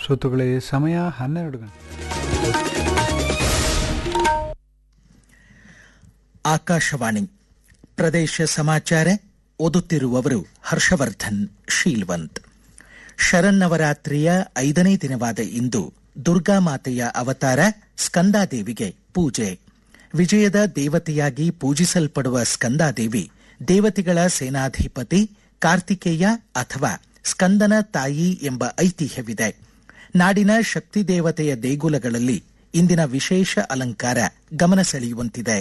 ಶ್ರೋತೃಗಳೇ ಸಮಯ ಹನ್ನೆರಡು ಗಂಟೆ ಆಕಾಶವಾಣಿ ಪ್ರದೇಶ ಸಮಾಚಾರ ಓದುತ್ತಿರುವವರು ಹರ್ಷವರ್ಧನ್ ಶೀಲ್ವಂತ್ ಶರನ್ನವರಾತ್ರಿಯ ಐದನೇ ದಿನವಾದ ಇಂದು ದುರ್ಗಾಮಾತೆಯ ಅವತಾರ ಸ್ಕಂದಾದೇವಿಗೆ ಪೂಜೆ ವಿಜಯದ ದೇವತೆಯಾಗಿ ಪೂಜಿಸಲ್ಪಡುವ ಸ್ಕಂದಾದೇವಿ ದೇವತೆಗಳ ಸೇನಾಧಿಪತಿ ಕಾರ್ತಿಕೇಯ ಅಥವಾ ಸ್ಕಂದನ ತಾಯಿ ಎಂಬ ಐತಿಹ್ಯವಿದೆ ನಾಡಿನ ಶಕ್ತಿ ದೇವತೆಯ ದೇಗುಲಗಳಲ್ಲಿ ಇಂದಿನ ವಿಶೇಷ ಅಲಂಕಾರ ಗಮನ ಸೆಳೆಯುವಂತಿದೆ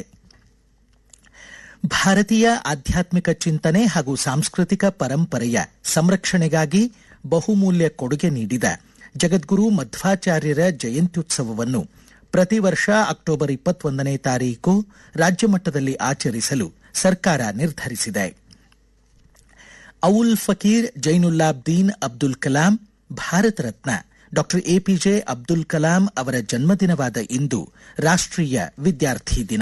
ಭಾರತೀಯ ಆಧ್ಯಾತ್ಮಿಕ ಚಿಂತನೆ ಹಾಗೂ ಸಾಂಸ್ಕೃತಿಕ ಪರಂಪರೆಯ ಸಂರಕ್ಷಣೆಗಾಗಿ ಬಹುಮೂಲ್ಯ ಕೊಡುಗೆ ನೀಡಿದ ಜಗದ್ಗುರು ಮಧ್ವಾಚಾರ್ಯರ ಜಯಂತ್ಯುತ್ಸವವನ್ನು ಪ್ರತಿ ವರ್ಷ ಅಕ್ಟೋಬರ್ ಇಪ್ಪತ್ತೊಂದನೇ ತಾರೀಕು ರಾಜ್ಯ ಮಟ್ಟದಲ್ಲಿ ಆಚರಿಸಲು ಸರ್ಕಾರ ನಿರ್ಧರಿಸಿದೆ ಔಲ್ ಫಕೀರ್ ಜೈನುಲ್ಲಾಬ್ದೀನ್ ಅಬ್ದುಲ್ ಕಲಾಂ ಭಾರತ ರತ್ನ ಡಾಕ್ಟರ್ ಎಪಿಜೆ ಅಬ್ದುಲ್ ಕಲಾಂ ಅವರ ಜನ್ಮದಿನವಾದ ಇಂದು ರಾಷ್ಟ್ರೀಯ ವಿದ್ಯಾರ್ಥಿ ದಿನ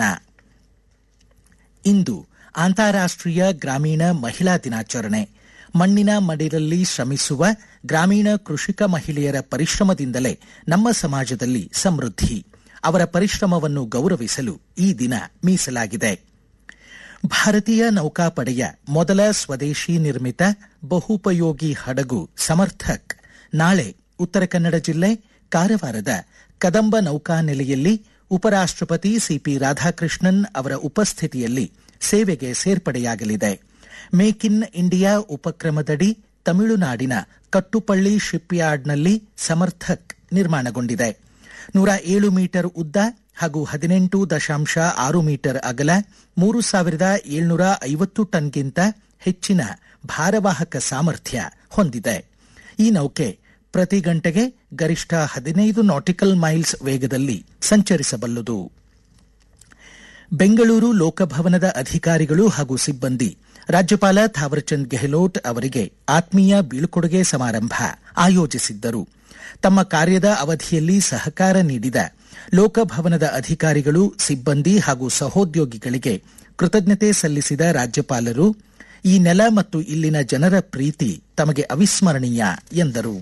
ಇಂದು ಅಂತಾರಾಷ್ಟ್ರೀಯ ಗ್ರಾಮೀಣ ಮಹಿಳಾ ದಿನಾಚರಣೆ ಮಣ್ಣಿನ ಮಡಿಲಲ್ಲಿ ಶ್ರಮಿಸುವ ಗ್ರಾಮೀಣ ಕೃಷಿಕ ಮಹಿಳೆಯರ ಪರಿಶ್ರಮದಿಂದಲೇ ನಮ್ಮ ಸಮಾಜದಲ್ಲಿ ಸಮೃದ್ಧಿ ಅವರ ಪರಿಶ್ರಮವನ್ನು ಗೌರವಿಸಲು ಈ ದಿನ ಮೀಸಲಾಗಿದೆ ಭಾರತೀಯ ನೌಕಾಪಡೆಯ ಮೊದಲ ಸ್ವದೇಶಿ ನಿರ್ಮಿತ ಬಹುಪಯೋಗಿ ಹಡಗು ಸಮರ್ಥಕ್ ನಾಳೆ ಉತ್ತರ ಕನ್ನಡ ಜಿಲ್ಲೆ ಕಾರವಾರದ ಕದಂಬ ನೌಕಾನೆಲೆಯಲ್ಲಿ ಉಪರಾಷ್ಟಪತಿ ಸಿಪಿ ರಾಧಾಕೃಷ್ಣನ್ ಅವರ ಉಪಸ್ಥಿತಿಯಲ್ಲಿ ಸೇವೆಗೆ ಸೇರ್ಪಡೆಯಾಗಲಿದೆ ಮೇಕ್ ಇನ್ ಇಂಡಿಯಾ ಉಪಕ್ರಮದಡಿ ತಮಿಳುನಾಡಿನ ಕಟ್ಟುಪಳ್ಳಿ ಶಿಪ್ಯಾರ್ಡ್ನಲ್ಲಿ ಸಮರ್ಥಕ್ ನಿರ್ಮಾಣಗೊಂಡಿದೆ ನೂರ ಏಳು ಮೀಟರ್ ಉದ್ದ ಹಾಗೂ ಹದಿನೆಂಟು ದಶಾಂಶ ಆರು ಮೀಟರ್ ಅಗಲ ಮೂರು ಸಾವಿರದ ಏಳ್ನೂರ ಐವತ್ತು ಟನ್ಗಿಂತ ಹೆಚ್ಚಿನ ಭಾರವಾಹಕ ಸಾಮರ್ಥ್ಯ ಹೊಂದಿದೆ ಈ ನೌಕೆ ಪ್ರತಿ ಗಂಟೆಗೆ ಗರಿಷ್ಠ ಹದಿನೈದು ನಾಟಿಕಲ್ ಮೈಲ್ಸ್ ವೇಗದಲ್ಲಿ ಸಂಚರಿಸಬಲ್ಲದು ಬೆಂಗಳೂರು ಲೋಕಭವನದ ಅಧಿಕಾರಿಗಳು ಹಾಗೂ ಸಿಬ್ಬಂದಿ ರಾಜ್ಯಪಾಲ ಥಾವರ್ಚಂದ್ ಗೆಹ್ಲೋಟ್ ಅವರಿಗೆ ಆತ್ಮೀಯ ಬೀಳ್ಕೊಡುಗೆ ಸಮಾರಂಭ ಆಯೋಜಿಸಿದ್ದರು ತಮ್ಮ ಕಾರ್ಯದ ಅವಧಿಯಲ್ಲಿ ಸಹಕಾರ ನೀಡಿದ ಲೋಕಭವನದ ಅಧಿಕಾರಿಗಳು ಸಿಬ್ಬಂದಿ ಹಾಗೂ ಸಹೋದ್ಯೋಗಿಗಳಿಗೆ ಕೃತಜ್ಞತೆ ಸಲ್ಲಿಸಿದ ರಾಜ್ಯಪಾಲರು ಈ ನೆಲ ಮತ್ತು ಇಲ್ಲಿನ ಜನರ ಪ್ರೀತಿ ತಮಗೆ ಅವಿಸ್ಮರಣೀಯ ಎಂದರು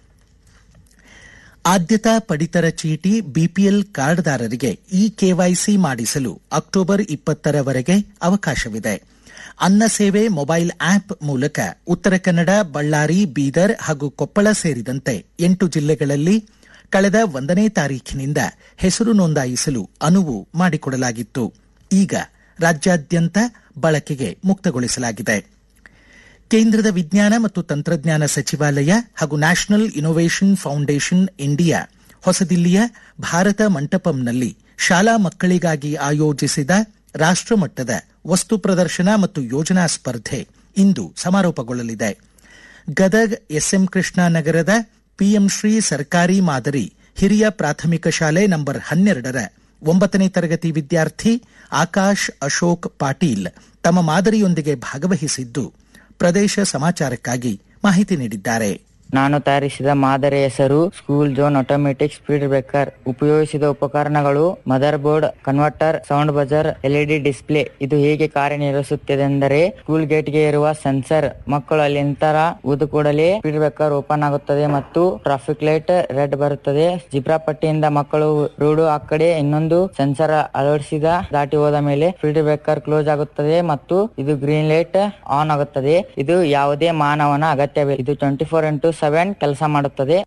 ಆದ್ಯತಾ ಪಡಿತರ ಚೀಟಿ ಬಿಪಿಎಲ್ ಕಾರ್ಡ್ದಾರರಿಗೆ ಇ ಕೆವೈಸಿ ಮಾಡಿಸಲು ಅಕ್ಟೋಬರ್ ಇಪ್ಪತ್ತರವರೆಗೆ ಅವಕಾಶವಿದೆ ಅನ್ನ ಸೇವೆ ಮೊಬೈಲ್ ಆಪ್ ಮೂಲಕ ಉತ್ತರ ಕನ್ನಡ ಬಳ್ಳಾರಿ ಬೀದರ್ ಹಾಗೂ ಕೊಪ್ಪಳ ಸೇರಿದಂತೆ ಎಂಟು ಜಿಲ್ಲೆಗಳಲ್ಲಿ ಕಳೆದ ಒಂದನೇ ತಾರೀಖಿನಿಂದ ಹೆಸರು ನೋಂದಾಯಿಸಲು ಅನುವು ಮಾಡಿಕೊಡಲಾಗಿತ್ತು ಈಗ ರಾಜ್ಯಾದ್ಯಂತ ಬಳಕೆಗೆ ಮುಕ್ತಗೊಳಿಸಲಾಗಿದೆ ಕೇಂದ್ರದ ವಿಜ್ಞಾನ ಮತ್ತು ತಂತ್ರಜ್ಞಾನ ಸಚಿವಾಲಯ ಹಾಗೂ ನ್ಯಾಷನಲ್ ಇನ್ನೋವೇಷನ್ ಫೌಂಡೇಶನ್ ಇಂಡಿಯಾ ಹೊಸದಿಲ್ಲಿಯ ಭಾರತ ಮಂಟಪಂನಲ್ಲಿ ಶಾಲಾ ಮಕ್ಕಳಿಗಾಗಿ ಆಯೋಜಿಸಿದ ರಾಷ್ಟಮಟ್ಟದ ವಸ್ತು ಪ್ರದರ್ಶನ ಮತ್ತು ಯೋಜನಾ ಸ್ಪರ್ಧೆ ಇಂದು ಸಮಾರೋಪಗೊಳ್ಳಲಿದೆ ಗದಗ್ ಎಸ್ಎಂ ಕೃಷ್ಣ ನಗರದ ಪಿಎಂ ಶ್ರೀ ಸರ್ಕಾರಿ ಮಾದರಿ ಹಿರಿಯ ಪ್ರಾಥಮಿಕ ಶಾಲೆ ನಂಬರ್ ಹನ್ನೆರಡರ ಒಂಬತ್ತನೇ ತರಗತಿ ವಿದ್ಯಾರ್ಥಿ ಆಕಾಶ್ ಅಶೋಕ್ ಪಾಟೀಲ್ ತಮ್ಮ ಮಾದರಿಯೊಂದಿಗೆ ಭಾಗವಹಿಸಿದ್ದು ಪ್ರದೇಶ ಸಮಾಚಾರಕ್ಕಾಗಿ ಮಾಹಿತಿ ನೀಡಿದ್ದಾರೆ ನಾನು ತಯಾರಿಸಿದ ಮಾದರಿ ಹೆಸರು school zone automatic speed breaker ಉಪಯೋಗಿಸಿದ ಉಪಕರಣಗಳು mother board converter sound buzzer LED display ಇದು ಹೇಗೆ ಕಾರ್ಯನಿರ್ವಹಿಸುತ್ತದೆ ಎಂದರೆ ಸ್ಕೂಲ್ ಗೇಟ್ ಗೆ ಇರುವ ಸೆನ್ಸರ್ ಮಕ್ಕಳು ಅಲ್ಲಿ ನಿಂತರ ಊದು ಕೂಡಲೇ ಸ್ಪೀಡ್ ಬ್ರೇಕರ್ ಓಪನ್ ಆಗುತ್ತದೆ ಮತ್ತು ಟ್ರಾಫಿಕ್ ಲೈಟ್ ರೆಡ್ ಬರುತ್ತದೆ ಜಿಬ್ರಾ ಪಟ್ಟಿಯಿಂದ ಮಕ್ಕಳು ರೋಡು ಆ ಕಡೆ ಇನ್ನೊಂದು ಸೆನ್ಸರ್ ಅಳವಡಿಸಿದ ದಾಟಿ ಹೋದ ಮೇಲೆ ಸ್ಪೀಡ್ ಬ್ರೇಕರ್ ಕ್ಲೋಸ್ ಆಗುತ್ತದೆ ಮತ್ತು ಇದು ಗ್ರೀನ್ ಲೈಟ್ ಆನ್ ಆಗುತ್ತದೆ ಇದು ಯಾವುದೇ ಮಾನವನ ಅಗತ್ಯವಿಲ್ಲ ಇದು ಟ್ವೆಂಟಿ ಫೋರ್ ಇಂಟು ಸೆವೆನ್ ಕೆಲಸ ಮಾಡುತ್ತದೆ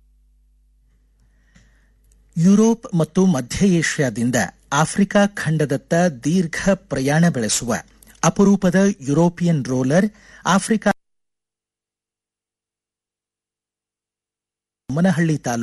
ಯುರೋಪ್ ಮತ್ತು ಮಧ್ಯ ಏಷ್ಯಾದಿಂದ ಆಫ್ರಿಕಾ ಖಂಡದತ್ತ ದೀರ್ಘ ಪ್ರಯಾಣ ಬೆಳೆಸುವ ಅಪರೂಪದ European roller Africa Manahalli taluk